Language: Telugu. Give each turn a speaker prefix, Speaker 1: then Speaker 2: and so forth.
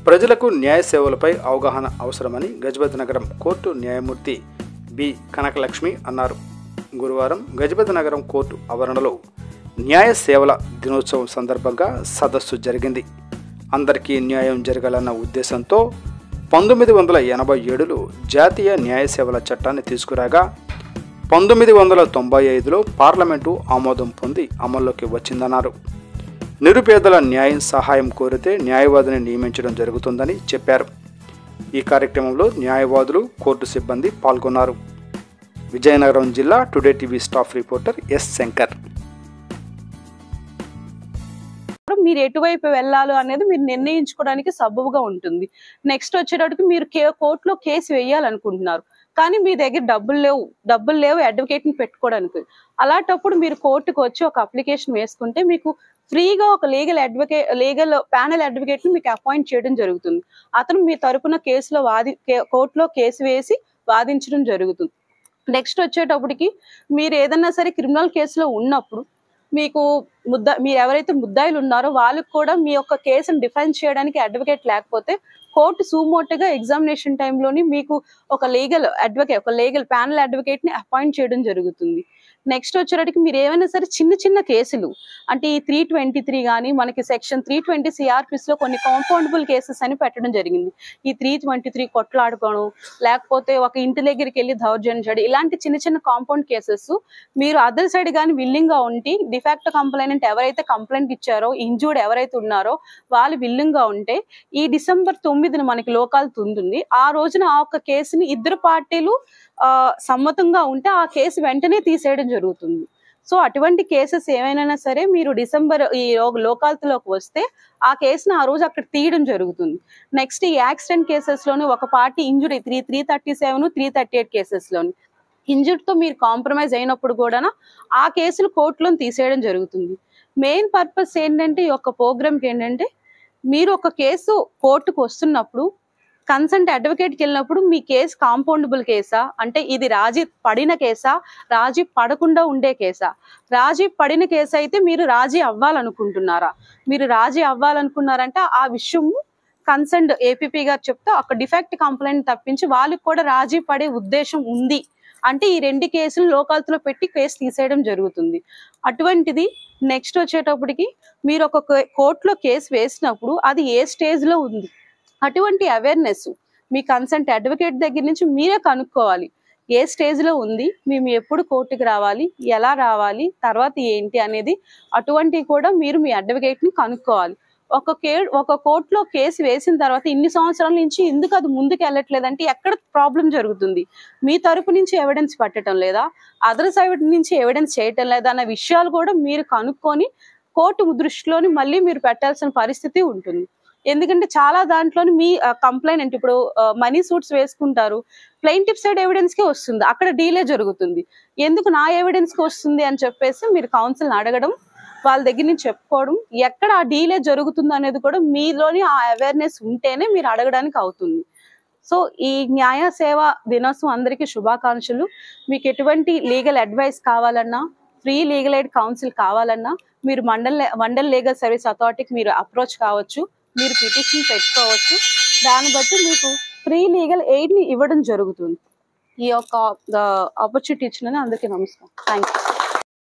Speaker 1: ప్రజలకు న్యాయ సేవలపై అవగాహన అవసరమని గజపతి నగరం కోర్టు న్యాయమూర్తి బి కనకలక్ష్మి అన్నారు గురువారం గజపతి నగరం కోర్టు ఆవరణలో న్యాయ సేవల దినోత్సవం సందర్భంగా సదస్సు జరిగింది అందరికీ న్యాయం జరగాలన్న ఉద్దేశంతో పంతొమ్మిది వందల ఎనభై ఏడులో జాతీయ న్యాయ సేవల చట్టాన్ని తీసుకురాగా పంతొమ్మిది వందల తొంభై ఐదులో పార్లమెంటు ఆమోదం పొంది అమల్లోకి వచ్చిందన్నారు నిరుపేదల న్యాయం సహాయం కోరితే న్యాయవాదిని నియమించడం జరుగుతుందని చెప్పారు ఈ కార్యక్రమంలో న్యాయవాదులు కోర్టు సిబ్బంది పాల్గొన్నారు విజయనగరం జిల్లా today TV staff reporter S Shankar
Speaker 2: మీరు ఎటువైపు వెళ్ళాలో అనేది మీరు నిర్ణయించుకోవడానికి సబబుగా ఉంటుంది నెక్స్ట్ వచ్చేటప్పటికి మీరు కే కోర్టులో కేసు వేయాలనుకుంటున్నారు కానీ మీ దగ్గర డబ్బులు లేవు డబ్బులు లేవు అడ్వకేట్ ని పెట్టుకోవడానికి అలాంటప్పుడు మీరు కోర్టుకు వచ్చి ఒక అప్లికేషన్ వేసుకుంటే మీకు ఫ్రీగా ఒక legal advocate legal panel advocate ని మీకు అపాయింట్ చేయడం జరుగుతుంది అతను మీ తరపున కేసులో వాది కే- కోర్టులో కేసు వేసి వాదించడం జరుగుతుంది నెక్స్ట్ వచ్చేటప్పటికి మీరు ఏదన్నా సరే క్రిమినల్ కేసులో ఉన్నప్పుడు మీకు ముద్ద మీరు ఎవరైతే ముద్దాయిలు ఉన్నారో వాళ్ళకి కూడా మీ యొక్క కేసును డిఫెన్స్ చేయడానికి అడ్వకేట్ లేకపోతే కోర్టు సూమోటగా ఎగ్జామినేషన్ టైంలోని మీకు ఒక లీగల్ అడ్వకేట్ ఒక లీగల్ ప్యానల్ అడ్వకేట్ ని అపాయింట్ చేయడం జరుగుతుంది నెక్స్ట్ వచ్చేటప్పటికి మీరు ఏమైనా సరే చిన్న చిన్న కేసులు అంటే ఈ త్రీ ట్వంటీ త్రీ కానీ మనకి సెక్షన్ త్రీ ట్వంటీ సిఆర్పిస్ లో కొన్ని కాంపౌండబుల్ కేసెస్ అని పెట్టడం జరిగింది ఈ త్రీ ట్వంటీ త్రీ కొట్లాడుకోవడం లేకపోతే ఒక ఇంటి దగ్గరికి వెళ్ళి దౌర్జన్యం చేయడం ఇలాంటి చిన్న చిన్న కాంపౌండ్ కేసెస్ మీరు అదర్ సైడ్ కానీ విల్లింగ్ గా ఉండి డిఫాక్ట్ కంప్లైంట్ ఎవరైతే కంప్లైంట్ ఇచ్చారో ఇంజూర్డ్ ఎవరైతే ఉన్నారో వాళ్ళు విల్లింగ్ గా ఉంటే ఈ డిసెంబర్ తొమ్మిదిన మనకి లోకాలు తుంటుంది ఆ రోజున ఆ ఒక్క కేసుని ఇద్దరు పార్టీలు ఆ, సమ్మతంగా ఉంటే ఆ కేసు వెంటనే తీసేయడం జరుగుతుంది సో అటువంటి కేసెస్ ఏమైనా సరే మీరు డిసెంబర్ ఈ లోకాలతలోకి వస్తే ఆ కేసును ఆ రోజు అక్కడ తీయడం జరుగుతుంది నెక్స్ట్ ఈ యాక్సిడెంట్ కేసెస్ లోని ఒక party injury three three thirty seven three thirty eight cases లోని ఇంజుర్డ్ తో మీరు కాంప్రమైజ్ అయినప్పుడు కూడా ఆ కేసులు కోర్టులో తీసేయడం జరుగుతుంది మెయిన్ పర్పస్ ఏంటంటే ఈ యొక్క ప్రోగ్రామ్కి ఏంటంటే మీరు ఒక కేసు కోర్టుకు వస్తున్నప్పుడు కన్సల్ట్ అడ్వకేట్కి వెళ్ళినప్పుడు మీ కేసు కాంపౌండబుల్ కేసా అంటే ఇది రాజీ పడిన కేసా రాజీ పడకుండా ఉండే కేసా రాజీ పడిన కేసు అయితే మీరు రాజీ అవ్వాలనుకుంటున్నారా మీరు రాజీ అవ్వాలనుకున్నారంటే ఆ విషయము కన్సర్న్ ఏపీపీ గారు చెప్తే ఒక డిఫెక్ట్ కంప్లైంట్ తప్పించి వాళ్ళకి కూడా రాజీ పడే ఉద్దేశం ఉంది అంటే ఈ రెండు కేసులు లోకాలతో పెట్టి కేసు తీసేయడం జరుగుతుంది అటువంటిది నెక్స్ట్ వచ్చేటప్పటికి మీరు ఒక కో- కోర్టులో కేసు వేసినప్పుడు అది ఏ స్టేజ్ లో ఉంది అటువంటి అవేర్నెస్ మీ కన్సల్ట్ అడ్వకేట్ దగ్గర నుంచి మీరే కనుక్కోవాలి ఏ స్టేజ్ లో ఉంది మేము ఎప్పుడు కోర్టుకి రావాలి ఎలా రావాలి తర్వాత ఏంటి అనేది అటువంటివి కూడా మీరు మీ అడ్వకేట్ ని కనుక్కోవాలి ఒక కే ఒక కోర్టులో కేసు వేసిన తర్వాత ఇన్ని సంవత్సరాల నుంచి ఎందుకు అది ముందుకు వెళ్ళట్లేదంటే ఎక్కడ ప్రాబ్లం జరుగుతుంది మీ తరపు నుంచి ఎవిడెన్స్ పెట్టడం లేదా అదర్ సైడ్ నుంచి ఎవిడెన్స్ చేయటం లేదా అన్న విషయాలు కూడా మీరు కనుక్కొని కోర్టు దృష్టిలోని మళ్ళీ మీరు పెట్టాల్సిన పరిస్థితి ఉంటుంది ఎందుకంటే చాలా దాంట్లోని మీ కంప్లైంట్ ఇప్పుడు మనీ సూట్స్ వేసుకుంటారు ప్లెయింటిఫ్ సైడ్ ఎవిడెన్స్ కి వస్తుంది అక్కడ డీలే జరుగుతుంది ఎందుకు నా ఎవిడెన్స్ కి వస్తుంది అని చెప్పేసి మీరు కౌన్సిల్ అడగడం వాళ్ళ దగ్గర నుంచి చెప్పుకోవడం ఎక్కడ ఆ డీలే జరుగుతుంది అనేది కూడా మీలోని ఆ అవేర్నెస్ ఉంటేనే మీరు అడగడానికి అవుతుంది సో ఈ న్యాయ సేవ దినోత్సవం అందరికీ శుభాకాంక్షలు మీకు ఎటువంటి లీగల్ అడ్వైస్ కావాలన్నా ఫ్రీ లీగల్ ఎయిడ్ కౌన్సిల్ కావాలన్నా మీరు మండల్ మండల్ లీగల్ సర్వీస్ అథారిటీకి మీరు అప్రోచ్ కావచ్చు మీరు పిటిషన్ పెట్టుకోవచ్చు దాన్ని బట్టి మీకు ఫ్రీ లీగల్ ఎయిడ్ ని ఇవ్వడం జరుగుతుంది ఈ యొక్క ఆపర్చునిటీ ఇచ్చినందుకు అందరికీ నమస్కారం థ్యాంక్ యూ